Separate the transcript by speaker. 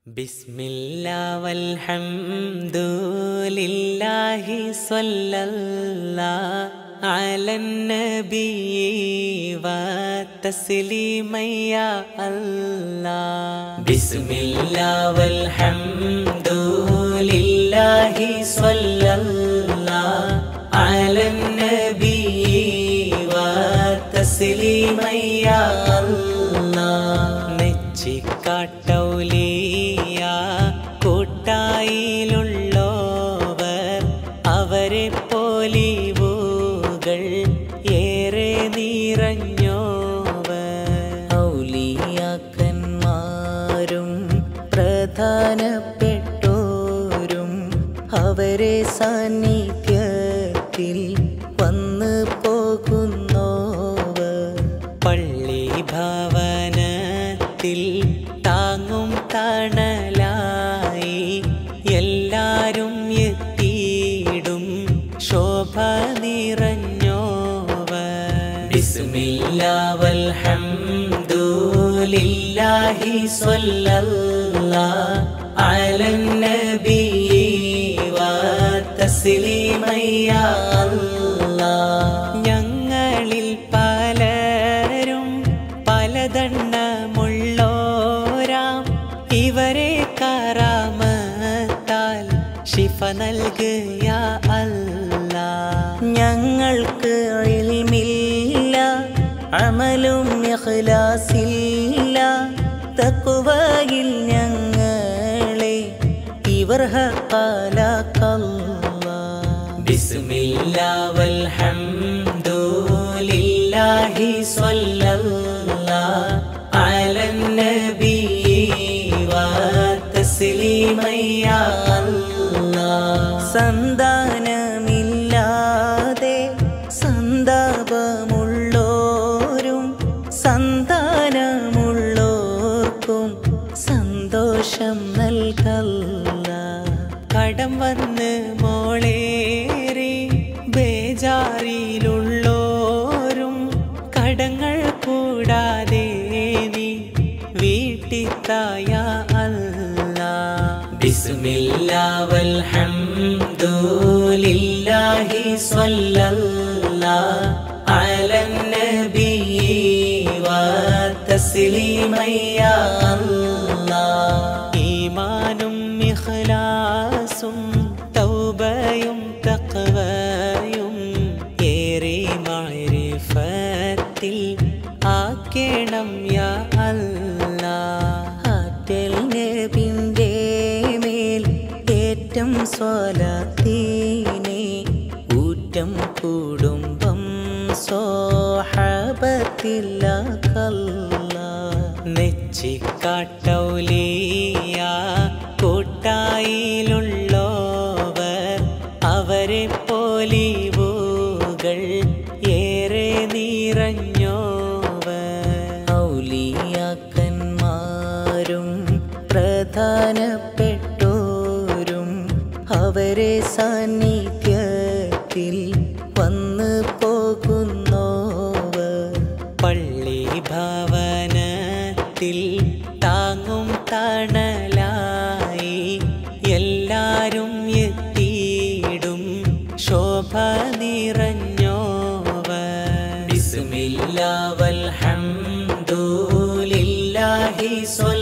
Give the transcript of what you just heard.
Speaker 1: بسم الله والحمد لله صلى الله على النبي والتسليم يا الله بسم الله والحمد لله صلى الله على النبي والتسليم يا الله നെച്ചിക്കാട്ടൗലിയ കൂട്ടായിലുള്ളവർ അവരെ പോലിവുകൾ ഏറെ നിറഞ്ഞോവർ
Speaker 2: ഔലിയാക്കന്മാരും പ്രധാനപ്പെട്ടോരും അവരെ സാന്നിധ്യത്തിൽ വന്ന് പോകുന്നോവർ
Speaker 1: പള്ളി ഭവനത്തിൽ താങ്ങും തണലായി എല്ലാരും എത്തിയിടും ശോഭ നിറഞ്ഞോവർ ബിസ്മില്ലാ വൽഹംദു ലില്ലാഹി സ്വല്ലല്ലാഹ് അലൻ നബിയി വതസ്ലീമയ്യാ അല്ലാഹ് ഞങ്ങളിൽ പലരും പലതണ്ണമുള്ളോരാം ഇവരെ കറാമത്താൽ ശിഫ നൽകുക അല്ലാ
Speaker 2: ഞങ്ങൾക്ക് ഇൽമില്ല അമലും ഇഖ്ലാസില്ല തഖ്വയിൽ ഞങ്ങളെ ഇവർ ഹക്കാലാക്കല്ലാ
Speaker 1: بسم الله والحمد لله صلى الله على النبي والتسليم يا الله
Speaker 2: സന്താനമില്ലാതെ സന്താപമുള്ളോരും സന്താനമുള്ളോർക്കും സന്തോഷം നൽകല്ല
Speaker 1: കടം വന്ന് മോളേറി ബേജാറിലുള്ളോരും കടങ്ങൾ കൂടാതെ നീ വീട്ടിത്തായ അല്ല ബിസ്മില്ലാ വൽഹംദു ലില്ലാഹി സ്വല്ലല്ലാഹ് അലൻ നബിയി വതസ്ലീമയ്യാ അല്ലാഹ് ഈമാനും ഇഖ്ലാസും തൗബയും തഖ്വയും ഏറെ മാരിഫത്തിൽ ആക്കേണം യാ അല്ലാഹ്
Speaker 2: ആറ്റൽ നബിൻ്റെ മേൽ ഏറ്റം സ്വലാത്തീനെ ഊറ്റം കുടുംബം സോഹബത്തില്ല
Speaker 1: നെച്ചിക്കാട്ടൗലിയ കൂട്ടായിലുള്ളവർ അവരെ പോലിവുകൾ ഏറെ നിറഞ്ഞോവർ
Speaker 2: ഔലിയാക്കന്മാരും പ്രധാനപ്പെട്ടോരും അവരെ സാന്നിധ്യത്തിൽ വന്ന് പോകുന്നോവർ
Speaker 1: പള്ളി ഭവനത്തിൽ താങ്ങും തണലായി എല്ലാരും എത്തിയിടും ശോഭ നിറഞ്ഞോവർ ബിസ്മില്ലാ വൽഹംദു ലില്ലാഹി സ്വല്ലല്ലാഹ്